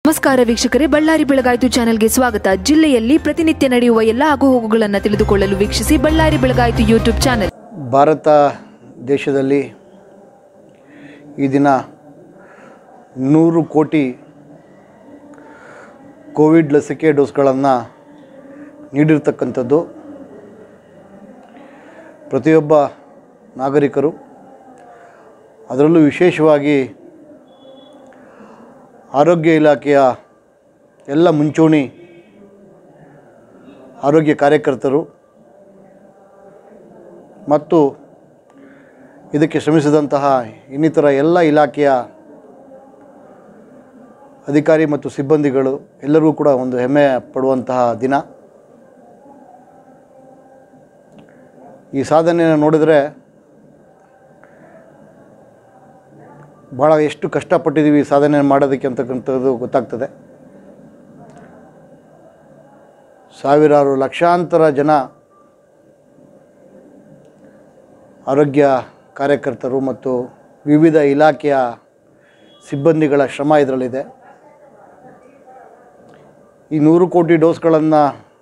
ನಮಸ್ಕಾರ ವೀಕ್ಷಕರೇ ಬಳ್ಳಾರಿ ಬೆಳಗಾಯಿತು ಚಾನೆಲ್ಗೆ ಸ್ವಾಗತ ಜಿಲ್ಲೆಯಲ್ಲಿ ಪ್ರತಿನಿತ್ಯ ನಡೆಯುವ ಎಲ್ಲ ಆಗುಹೋಗುಗಳನ್ನು ತಿಳಿದುಕೊಳ್ಳಲು ವೀಕ್ಷಿಸಿ ಬಳ್ಳಾರಿ ಬೆಳಗಾಯಿತು ಯೂಟ್ಯೂಬ್ ಚಾನೆಲ್ ಭಾರತ ದೇಶದಲ್ಲಿ ಈ ದಿನ ನೂರು ಕೋಟಿ ಕೋವಿಡ್ ಲಸಿಕೆ ಡೋಸ್ಗಳನ್ನು ನೀಡಿರ್ತಕ್ಕಂಥದ್ದು ಪ್ರತಿಯೊಬ್ಬ ನಾಗರಿಕರು ಅದರಲ್ಲೂ ವಿಶೇಷವಾಗಿ ಆರೋಗ್ಯ ಇಲಾಖೆಯ ಎಲ್ಲ ಮುಂಚೂಣಿ ಆರೋಗ್ಯ ಕಾರ್ಯಕರ್ತರು ಮತ್ತು ಇದಕ್ಕೆ ಶ್ರಮಿಸಿದಂತಹ ಇನ್ನಿತರ ಎಲ್ಲ ಇಲಾಖೆಯ ಅಧಿಕಾರಿ ಮತ್ತು ಸಿಬ್ಬಂದಿಗಳು ಎಲ್ಲರಿಗೂ ಕೂಡ ಒಂದು ಹೆಮ್ಮೆ ಪಡುವಂತಹ ದಿನ ಈ ಸಾಧನೆಯನ್ನು ನೋಡಿದರೆ ಭಾಳ ಎಷ್ಟು ಕಷ್ಟಪಟ್ಟಿದ್ದೀವಿ ಈ ಸಾಧನೆ ಮಾಡೋದಕ್ಕೆ ಅಂತಕ್ಕಂಥದ್ದು ಗೊತ್ತಾಗ್ತದೆ ಸಾವಿರಾರು ಲಕ್ಷಾಂತರ ಜನ ಆರೋಗ್ಯ ಕಾರ್ಯಕರ್ತರು ಮತ್ತು ವಿವಿಧ ಇಲಾಖೆಯ ಸಿಬ್ಬಂದಿಗಳ ಶ್ರಮ ಇದರಲ್ಲಿದೆ ಈ ನೂರು ಕೋಟಿ ಡೋಸ್ಗಳನ್ನು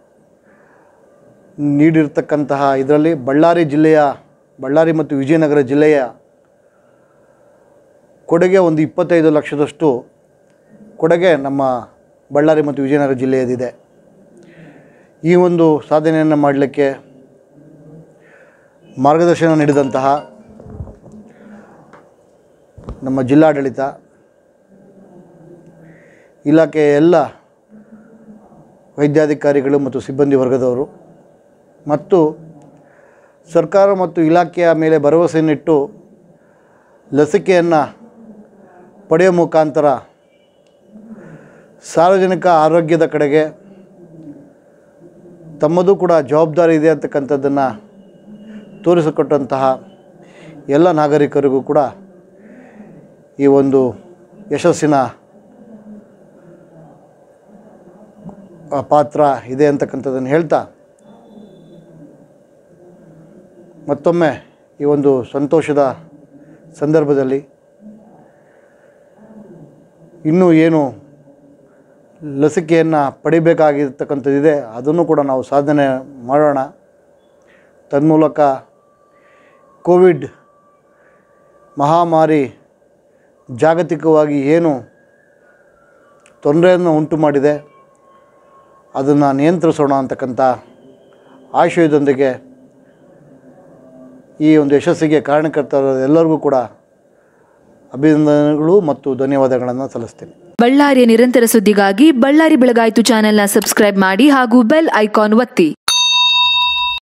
ನೀಡಿರ್ತಕ್ಕಂತಹ ಇದರಲ್ಲಿ ಬಳ್ಳಾರಿ ಜಿಲ್ಲೆಯ ಬಳ್ಳಾರಿ ಮತ್ತು ವಿಜಯನಗರ ಜಿಲ್ಲೆಯ ಕೊಡುಗೆ ಒಂದು ಇಪ್ಪತ್ತೈದು ಲಕ್ಷದಷ್ಟು ಕೊಡುಗೆ ನಮ್ಮ ಬಳ್ಳಾರಿ ಮತ್ತು ವಿಜಯನಗರ ಜಿಲ್ಲೆಯದಿದೆ ಈ ಒಂದು ಸಾಧನೆಯನ್ನು ಮಾಡಲಿಕ್ಕೆ ಮಾರ್ಗದರ್ಶನ ನೀಡಿದಂತಹ ನಮ್ಮ ಜಿಲ್ಲಾಡಳಿತ ಇಲಾಖೆಯ ಎಲ್ಲ ವೈದ್ಯಾಧಿಕಾರಿಗಳು ಮತ್ತು ಸಿಬ್ಬಂದಿ ವರ್ಗದವರು ಮತ್ತು ಸರ್ಕಾರ ಮತ್ತು ಇಲಾಖೆಯ ಮೇಲೆ ಭರವಸೆಯನ್ನಿಟ್ಟು ಲಸಿಕೆಯನ್ನು ಪಡೆಯುವ ಮುಖಾಂತರ ಸಾರ್ವಜನಿಕ ಆರೋಗ್ಯದ ಕಡೆಗೆ ತಮ್ಮದು ಕೂಡ ಜವಾಬ್ದಾರಿ ಇದೆ ಅಂತಕ್ಕಂಥದ್ದನ್ನು ತೋರಿಸಿಕೊಟ್ಟಂತಹ ಎಲ್ಲ ನಾಗರಿಕರಿಗೂ ಕೂಡ ಈ ಒಂದು ಯಶಸ್ಸಿನ ಆ, ಪಾತ್ರ ಇದೆ ಅಂತಕ್ಕಂಥದ್ದನ್ನು ಹೇಳ್ತಾ ಮತ್ತೊಮ್ಮೆ ಈ ಒಂದು ಸಂತೋಷದ ಸಂದರ್ಭದಲ್ಲಿ ಇನ್ನೂ ಏನು ಲಸಿಕೆಯನ್ನು ಪಡಿಬೇಕಾಗಿರ್ತಕ್ಕಂಥದ್ದಿದೆ ಅದನ್ನು ಕೂಡ ನಾವು ಸಾಧನೆ ಮಾಡೋಣ ತನ್ಮೂಲಕ ಕೋವಿಡ್ ಮಹಾಮಾರಿ ಜಾಗತಿಕವಾಗಿ ಏನು ತೊಂದರೆಯನ್ನು ಉಂಟು ಮಾಡಿದೆ ಅದನ್ನು ನಿಯಂತ್ರಿಸೋಣ ಅಂತಕ್ಕಂಥ ಆಶಯದೊಂದಿಗೆ ಈ ಒಂದು ಯಶಸ್ಸಿಗೆ ಕಾರಣಕರ್ತರಾದ ಎಲ್ಲರಿಗೂ ಕೂಡ ಅಭಿನಂದನೆಗಳು ಮತ್ತು ಧನ್ಯವಾದಗಳನ್ನು ಸಲ್ಲಿಸ್ತೇನೆ ಬಳ್ಳಾರಿಯ ನಿರಂತರ ಸುದ್ದಿಗಾಗಿ ಬಳ್ಳಾರಿ ಬೆಳಗಾಯಿತು ಚಾನೆಲ್ನ ಸಬ್ಸ್ಕ್ರೈಬ್ ಮಾಡಿ ಹಾಗೂ ಬೆಲ್ ಐಕಾನ್ ಒತ್ತಿ